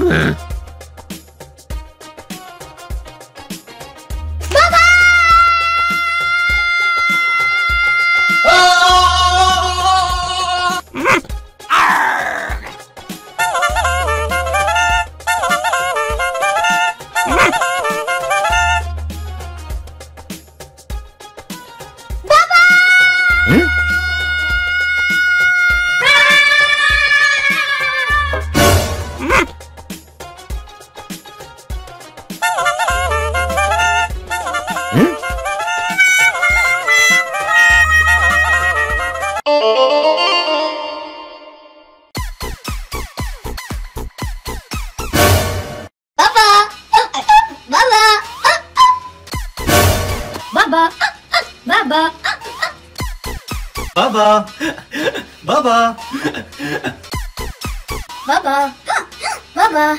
بابا بابا بابا بابا بابا بابا بابا بابا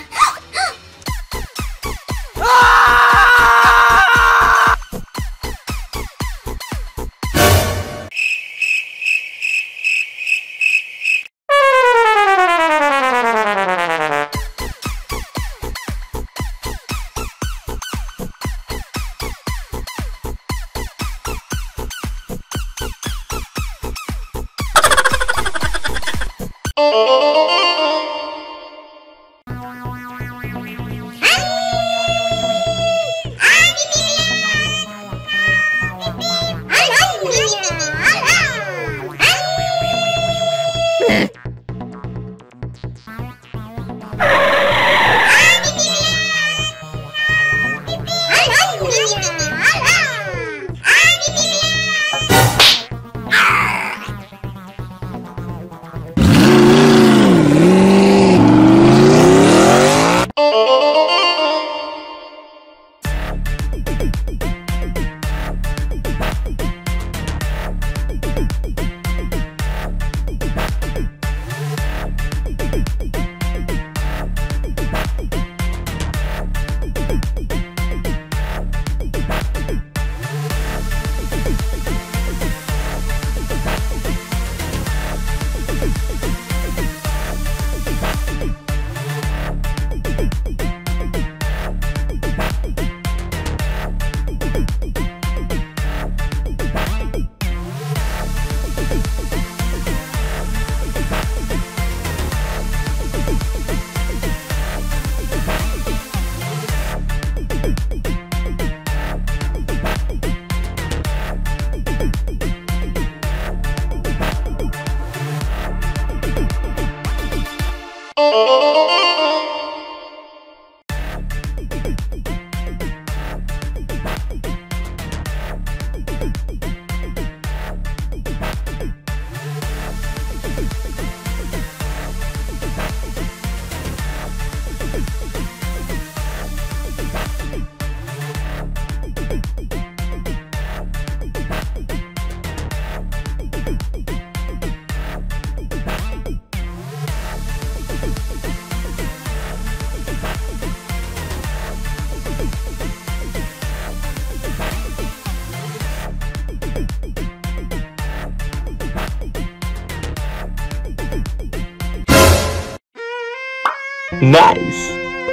Nice.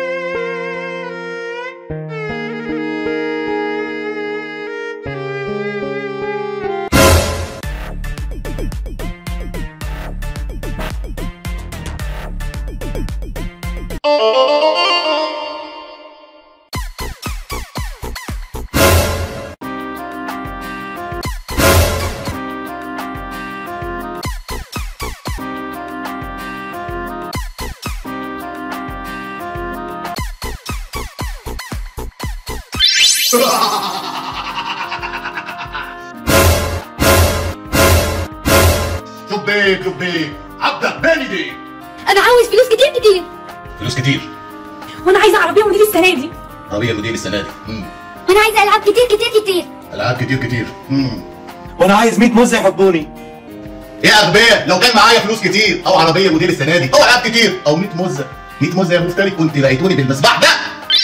لبيك لبيك عبدك باني دي انا عاوز فلوس كتير كتير فلوس كتير وانا عايزه عربيه موديل السنه دي عربية موديل السنة دي مم. وانا عايزه العاب كتير كتير كتير ألعاب كتير كتير مم. وانا عايز 100 موزة يحبوني يا أغبياء لو كان معايا فلوس كتير أو عربية موديل السنة دي أو ألعاب كتير أو 100 مزة 100 مزة يا مفتري كنت لقيتوني بالمسبح ده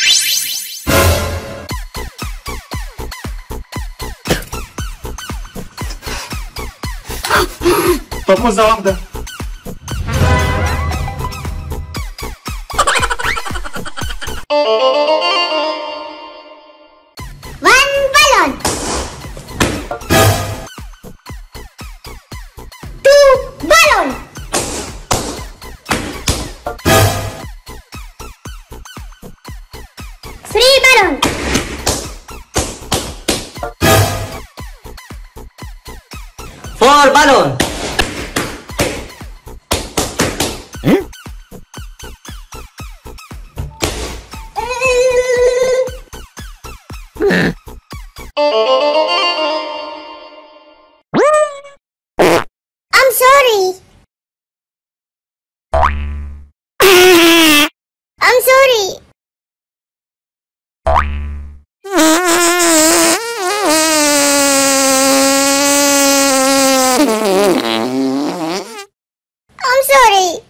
طب موزة واحدة One balloon. Two balloon. Three balloon. Four balloon. I'm sorry. I'm sorry. I'm sorry.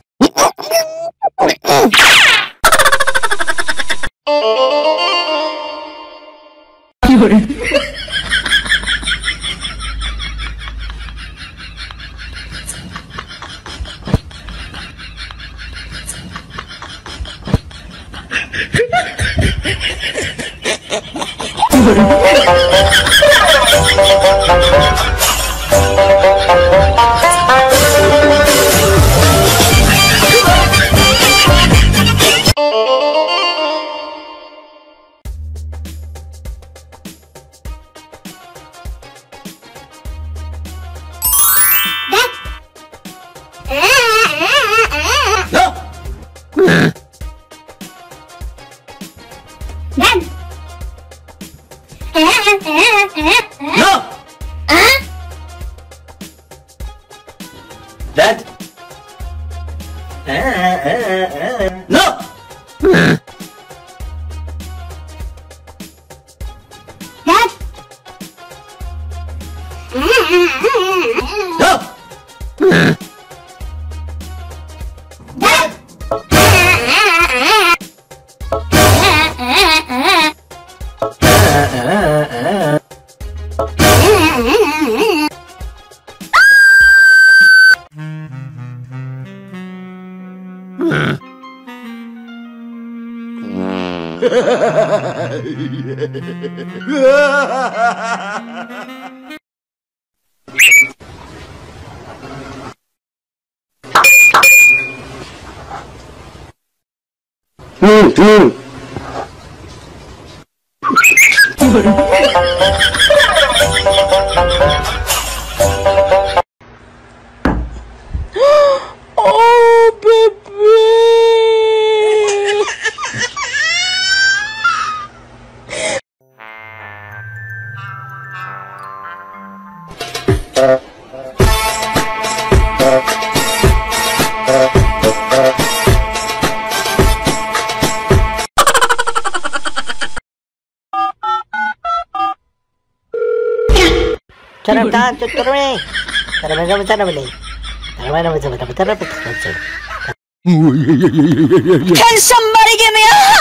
No. Dad. No. Dad. No. Dad. No. Charabdan, tuturme. Charabdan, charabdan. Charabdan, charabdan, charabdan. Can somebody give me a